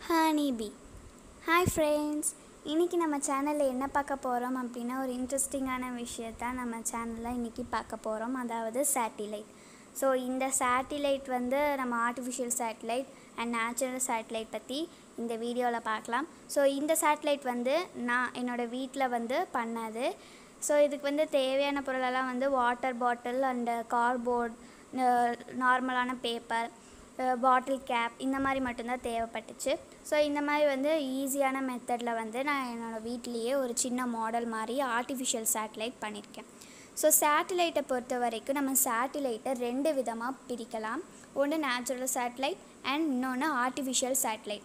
honey B hi friends இன்றைக்கி நம்ம சேனலில் என்ன பார்க்க போகிறோம் அப்படின்னா ஒரு இன்ட்ரெஸ்டிங்கான விஷயத்த நம்ம சேனலில் இன்றைக்கி பார்க்க போகிறோம் அதாவது சேட்டிலைட் ஸோ இந்த சேட்டிலைட் வந்து நம்ம artificial satellite and natural satellite பற்றி இந்த வீடியோவில் பார்க்கலாம் ஸோ இந்த சேட்டிலைட் வந்து நான் என்னோடய வீட்டில் வந்து பண்ணது ஸோ இதுக்கு வந்து தேவையான பொருளெல்லாம் வந்து வாட்டர் பாட்டில் அண்டு கார்போர்ட் நார்மலான பேப்பர் பாட்டில் கேப் இந்த மாதிரி மட்டும்தான் தேவைப்பட்டுச்சு ஸோ இந்த மாதிரி வந்து ஈஸியான மெத்தடில் வந்து நான் என்னோடய வீட்லேயே ஒரு சின்ன மாடல் மாதிரி ஆர்டிஃபிஷியல் சேட்டிலைட் பண்ணியிருக்கேன் ஸோ சேட்டிலைட்டை பொறுத்த வரைக்கும் நம்ம சேட்டிலைட்டை ரெண்டு விதமாக பிரிக்கலாம் ஒன்று நேச்சுரல் சேட்டிலைட் அண்ட் இன்னொன்று ஆர்டிஃபிஷியல் சேட்டிலைட்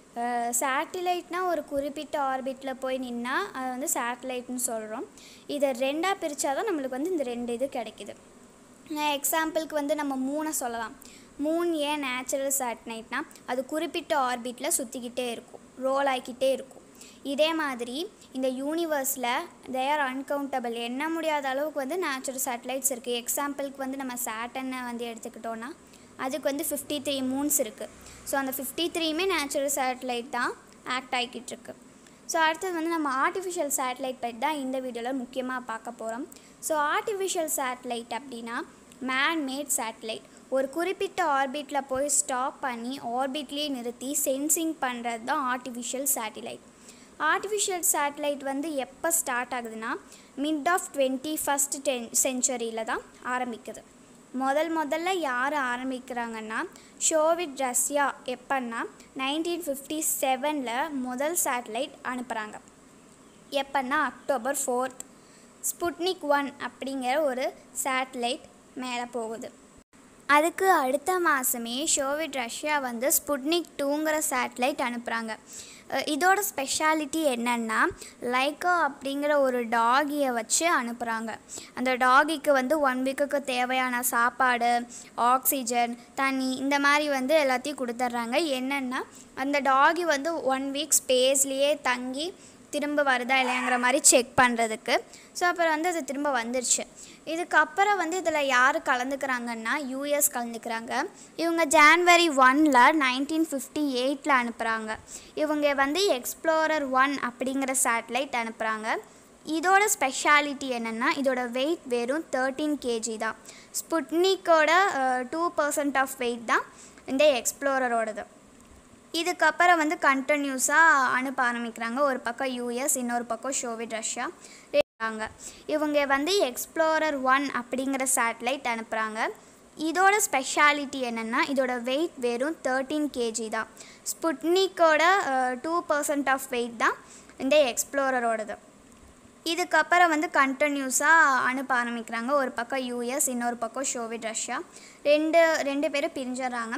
சேட்டிலைட்னா ஒரு குறிப்பிட்ட ஆர்பிட்டில் போய் நின்னால் அது வந்து சேட்டிலைட்னு சொல்கிறோம் இதை ரெண்டாக பிரித்தா தான் நம்மளுக்கு வந்து இந்த ரெண்டு இது கிடைக்குது எக்ஸாம்பிளுக்கு வந்து நம்ம மூணை சொல்லலாம் மூன் ஏன் நேச்சுரல் சேட்டலைட்னா அது குறிப்பிட்ட ஆர்பிட்டில் சுற்றிக்கிட்டே இருக்கும் ரோல் ஆகிக்கிட்டே இருக்கும் இதே மாதிரி இந்த யூனிவர்ஸில் தேர் அன்கவுண்டபிள் எண்ண முடியாத அளவுக்கு வந்து நேச்சுரல் சேட்டலைட்ஸ் இருக்குது எக்ஸாம்பிளுக்கு வந்து நம்ம சேட்டனை வந்து எடுத்துக்கிட்டோன்னா அதுக்கு வந்து ஃபிஃப்டி த்ரீ மூன்ஸ் இருக்குது ஸோ அந்த ஃபிஃப்டி த்ரீயுமே நேச்சுரல் சேட்டலைட் தான் ஆக்ட் ஆகிக்கிட்டு இருக்கு ஸோ அடுத்தது வந்து நம்ம ஆர்டிஃபிஷியல் சேட்டலைட் பற்றி தான் இந்த வீடியோவில் முக்கியமாக பார்க்க போகிறோம் ஸோ ஆர்டிஃபிஷியல் சேட்டலைட் அப்படின்னா மேன் மேட் சேட்டலைட் ஒரு குறிப்பிட்ட ஆர்பிட்டில் போய் ஸ்டாப் பண்ணி ஆர்பிட்லேயே நிறுத்தி சென்சிங் பண்ணுறது தான் ஆர்டிஃபிஷியல் சேட்டிலைட் ஆர்டிஃபிஷியல் சேட்டலைட் வந்து எப்போ ஸ்டார்ட் ஆகுதுன்னா மிட் ஆஃப் டுவெண்ட்டி ஃபஸ்ட் டென் செஞ்சுரியில் தான் ஆரம்பிக்குது முதல் முதல்ல யார் ஆரம்பிக்கிறாங்கன்னா ஷோவிட் ரஷ்யா எப்போன்னா நைன்டீன் ஃபிஃப்டி செவனில் முதல் சேட்டலைட் அனுப்புகிறாங்க எப்போன்னா அக்டோபர் ஃபோர்த் ஸ்புட்னிக் ஒன் அப்படிங்கிற ஒரு சேட்டலைட் மேலே போகுது அதுக்கு அடுத்த மாதமே ஷோவிட் ரஷ்யா வந்து ஸ்புட்னிக் டூங்கிற சேட்டலைட் அனுப்புகிறாங்க இதோட ஸ்பெஷாலிட்டி என்னென்னா லைக்கா அப்படிங்கிற ஒரு டாகியை வச்சு அனுப்புகிறாங்க அந்த டாகிக்கு வந்து ஒன் வீக்குக்கு தேவையான சாப்பாடு ஆக்சிஜன் தண்ணி இந்த மாதிரி வந்து எல்லாத்தையும் கொடுத்துட்றாங்க என்னென்னா அந்த டாகி வந்து ஒன் வீக் ஸ்பேஸ்லேயே தங்கி திரும்ப வருதா இல்லையாங்கிற மாதிரி செக் பண்ணுறதுக்கு ஸோ அப்புறம் வந்து அது திரும்ப வந்துருச்சு இதுக்கப்புறம் வந்து இதில் யார் கலந்துக்கிறாங்கன்னா யூஎஸ் கலந்துக்கிறாங்க இவங்க ஜான்வரி ஒனில் நைன்டீன் ஃபிஃப்டி எயிட்டில் அனுப்புகிறாங்க இவங்க வந்து எக்ஸ்ப்ளோரர் ஒன் அப்படிங்கிற சேட்டலைட் அனுப்புகிறாங்க இதோட ஸ்பெஷாலிட்டி என்னென்னா இதோட வெயிட் வெறும் தேர்ட்டீன் கேஜி தான் ஸ்புட்னிக்கோட டூ பர்சன்ட் ஆஃப் வெயிட் தான் இந்த எக்ஸ்ப்ளோரரோடது இதுக்கப்புறம் வந்து கண்டினியூஸாக அனுப்ப ஆரம்பிக்கிறாங்க ஒரு பக்கம் யூஎஸ் இன்னொரு பக்கம் ஷோவிட் ரஷ்யா இருக்காங்க இவங்க வந்து எக்ஸ்ப்ளோரர் ஒன் அப்படிங்கிற சேட்டலைட் அனுப்புகிறாங்க இதோட ஸ்பெஷாலிட்டி என்னென்னா இதோட வெயிட் வெறும் தேர்ட்டீன் கேஜி தான் ஸ்புட்னிக்கோட டூ பர்சன்ட் ஆஃப் வெயிட் தான் இந்த எக்ஸ்ப்ளோரரோடது இதுக்கப்புறம் வந்து கண்டினியூஸாக அனுப்ப ஆரம்பிக்கிறாங்க ஒரு பக்கம் யூஎஸ் இன்னொரு பக்கம் ஷோவிட் ரஷ்யா ரெண்டு ரெண்டு பேரும் பிரிஞ்சிடுறாங்க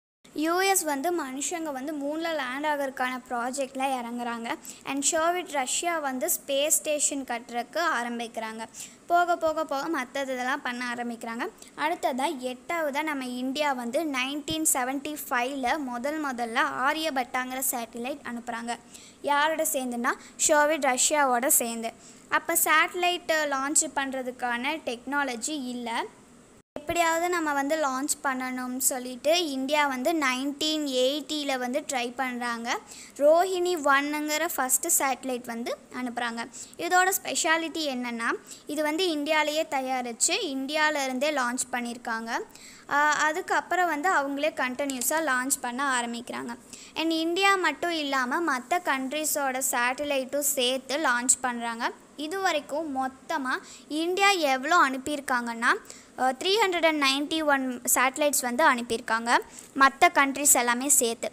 யூஎஸ் வந்து மனுஷங்க வந்து மூணில் லேண்ட் ஆகிறதுக்கான ப்ராஜெக்டில் இறங்குறாங்க அண்ட் ஷோவிட் ரஷ்யா வந்து ஸ்பேஸ் ஸ்டேஷன் கட்டுறதுக்கு ஆரம்பிக்கிறாங்க போக போக போக மற்றது இதெல்லாம் பண்ண ஆரம்பிக்கிறாங்க அடுத்ததாக எட்டாவதாக நம்ம இந்தியா வந்து நைன்டீன் செவன்ட்டி ஃபைவ்ல முதல் முதல்ல ஆரியபட்டாங்கிற சேட்டிலைட் அனுப்புகிறாங்க யாரோட சேர்ந்துன்னா ஷோவிட் ரஷ்யாவோட சேர்ந்து அப்போ சேட்டலைட்டு லான்ச் பண்ணுறதுக்கான டெக்னாலஜி இல்லை எப்படியாவது நம்ம வந்து லான்ச் பண்ணணும்னு சொல்லிட்டு இந்தியா வந்து நைன்டீன் எயிட்டியில் வந்து ட்ரை பண்ணுறாங்க ரோஹிணி ஒன்னுங்கிற ஃபஸ்ட்டு சேட்டலைட் வந்து அனுப்புகிறாங்க இதோட ஸ்பெஷாலிட்டி என்னென்னா இது வந்து இந்தியாவிலேயே தயாரித்து இந்தியாவிலேருந்தே லான்ச் பண்ணியிருக்காங்க அதுக்கப்புறம் வந்து அவங்களே கண்டினியூஸாக லான்ச் பண்ண ஆரம்பிக்கிறாங்க அண்ட் இந்தியா மட்டும் இல்லாமல் மற்ற கண்ட்ரிஸோட சேட்டலைட்டும் சேர்த்து லான்ச் பண்ணுறாங்க இது வரைக்கும் மொத்தமாக இந்தியா எவ்வளோ அனுப்பியிருக்காங்கன்னா three hundred and ninety one satellites வந்து அனுப்பியிருக்காங்க மற்ற கண்ட்ரிஸ் எல்லாமே சேர்த்து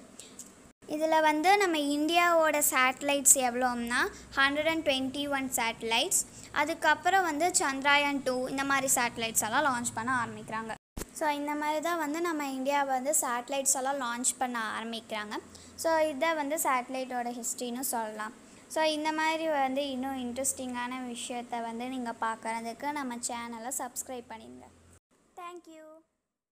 இதில் வந்து நம்ம இந்தியாவோட சேட்டலைட்ஸ் எவ்வளோம்னா hundred and twenty one satellites அதுக்கப்புறம் வந்து சந்திராயன் டூ இந்த மாதிரி சேட்டலைட்ஸ் எல்லாம் லான்ச் பண்ண ஆரம்பிக்கிறாங்க ஸோ இந்த மாதிரி தான் வந்து நம்ம இந்தியா வந்து சேட்டலைட்ஸ் எல்லாம் லான்ச் பண்ண ஆரம்பிக்கிறாங்க ஸோ இதை வந்து சேட்டலைட்டோட ஹிஸ்ட்ரின்னு சொல்லலாம் ஸோ இந்த மாதிரி வந்து இன்னும் இன்ட்ரெஸ்டிங்கான விஷயத்த வந்து நீங்கள் பார்க்குறதுக்கு நம்ம சேனலை சப்ஸ்கிரைப் பண்ணிடுங்க தேங்க்யூ